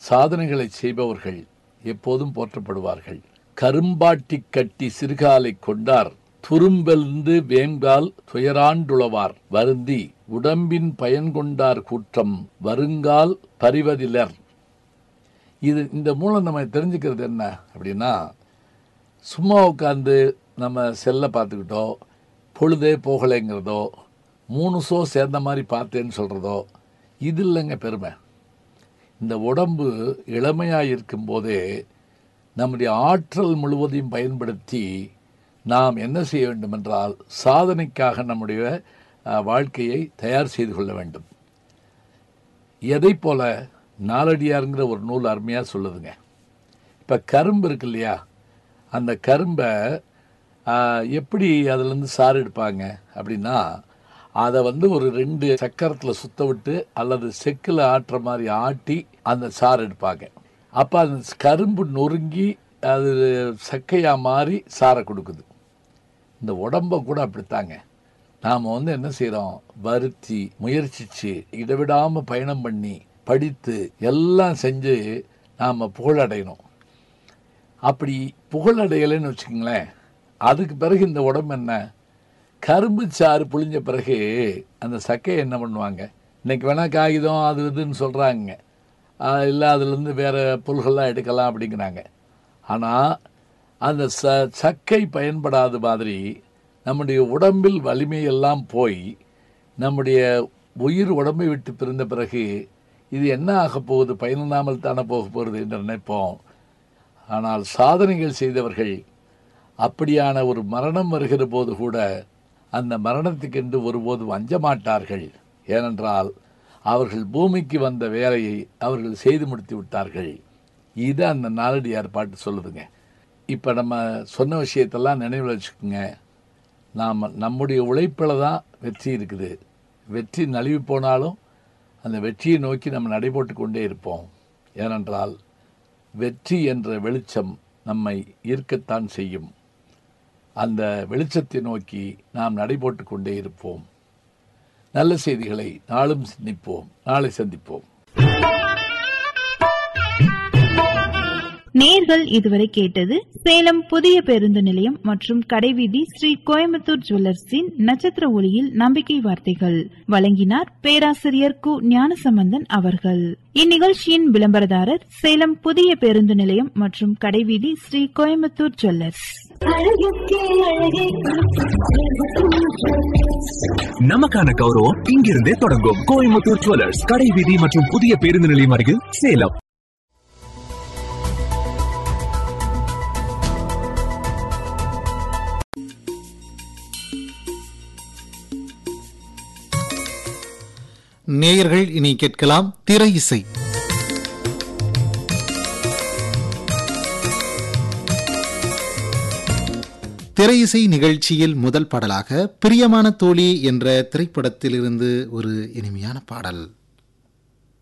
சாதனைகளை செய்பவர்கள் எப்போதும் போற்றப்படுவார்கள் கரும்பாட்டி கட்டி சிறுகாலை கொண்டார் துரும்பெல்ந்து வேங்கால் துயராண்டுளவார் வருந்தி உடம்பின் பயன் கொண்டார் கூற்றம் வருங்கால் பரிவதிலர் இது இந்த மூலம் நம்ம தெரிஞ்சுக்கிறது என்ன அப்படின்னா சும்மா உட்காந்து நம்ம செல்லை பார்த்துக்கிட்டோ பொழுதே போகலைங்கிறதோ மூணு ஷோ சேர்ந்த மாதிரி பார்த்தேன்னு சொல்கிறதோ இது இல்லைங்க பெருமை இந்த உடம்பு இளமையாக இருக்கும்போதே நம்முடைய ஆற்றல் முழுவதையும் பயன்படுத்தி நாம் என்ன செய்ய வேண்டும் என்றால் சாதனைக்காக நம்முடைய அஹ், வாழ்க்கையை தயார் செய்து கொள்ள வேண்டும் எதை போல நாலடியாருங்கிற ஒரு நூல் அருமையாக சொல்லுதுங்க இப்போ கரும்பு இருக்கு இல்லையா அந்த கரும்பை ஆஹ், எப்படி அதுலேருந்து சாறு எடுப்பாங்க அப்படின்னா அதை வந்து ஒரு ரெண்டு சக்கரத்தில் சுத்த விட்டு அல்லது செக்கில் ஆட்டுற மாதிரி ஆட்டி அந்த சாறு எடுப்பாங்க அப்போ அந்த கரும்பு நொறுங்கி அது சக்கையாக மாறி சாரை கொடுக்குது இந்த உடம்ப கூட அப்படித்தாங்க நாம் வந்து என்ன செய்கிறோம் வருத்தி முயற்சிச்சு இடைவிடாமல் பயணம் பண்ணி படித்து எல்லாம் செஞ்சு நாம் புகழடையணும் அப்படி புகழடையலைன்னு வச்சுக்கோங்களேன் அதுக்கு பிறகு இந்த உடம்பு என்ன கரும்பு சாறு புளிஞ்ச பிறகு அந்த சக்கையை என்ன பண்ணுவாங்க இன்னைக்கு வேணால் காகிதம் அது இதுன்னு சொல்கிறாங்க இல்லை அதுலேருந்து வேறு பொருள்கள்லாம் எடுக்கலாம் அப்படிங்கிறாங்க ஆனால் அந்த ச சக்கை பயன்படாத மாதிரி நம்முடைய உடம்பில் வலிமையெல்லாம் போய் நம்முடைய உயிர் உடம்பை விட்டு பிரிந்த பிறகு இது என்ன ஆக போகுது பயனில்லாமல் தானே போக போகிறது என்று நினைப்போம் ஆனால் சாதனைகள் செய்தவர்கள் அப்படியான ஒரு மரணம் வருகிற போது கூட அந்த மரணத்துக்கென்று ஒருபோதும் அஞ்ச மாட்டார்கள் ஏனென்றால் அவர்கள் பூமிக்கு வந்த வேலையை அவர்கள் செய்து முடித்து விட்டார்கள் இது அந்த நாலடியார் பாட்டு சொல்லுதுங்க இப்போ நம்ம சொன்ன விஷயத்தெல்லாம் நினைவில் வச்சுக்கோங்க நாம் நம்முடைய உழைப்பில் தான் வெற்றி இருக்குது வெற்றி நழுவி போனாலும் அந்த வெற்றியை நோக்கி நம்ம நடைபோட்டு கொண்டே இருப்போம் ஏனென்றால் வெற்றி என்ற வெளிச்சம் நம்மை ஈர்க்கத்தான் செய்யும் அந்த வெளிச்சத்தை நோக்கி நாம் நடைபோட்டு கொண்டே இருப்போம் நல்ல செய்திகளை நாளும் சிந்திப்போம் நாளை சந்திப்போம் நேர்கள் இதுவரை கேட்டது சேலம் புதிய பேருந்து நிலையம் மற்றும் கடைவீதி ஸ்ரீ கோயம்புத்தூர் ஜுவல்லர்ஸின் நட்சத்திர ஒளியில் நம்பிக்கை வார்த்தைகள் வழங்கினார் பேராசிரியர் கு ஞானசம்பந்தன் அவர்கள் இந்நிகழ்ச்சியின் விளம்பரதாரர் சேலம் புதிய பேருந்து நிலையம் மற்றும் கடைவீதி ஸ்ரீ கோயம்புத்தூர் ஜுவல்லர்ஸ் நமக்கான கௌரவம் இங்கிருந்தே தொடங்கும் கோயம்புத்தூர் ஜுவல்லர்ஸ் கடை வீதி மற்றும் புதிய பேருந்து நிலையம் அருகில் சேலம் நேயர்கள் இனி கேட்கலாம் திரை இசை திரை இசை நிகழ்ச்சியில் முதல் பாடலாக பிரியமான தோழி என்ற திரைப்படத்திலிருந்து ஒரு இனிமையான பாடல்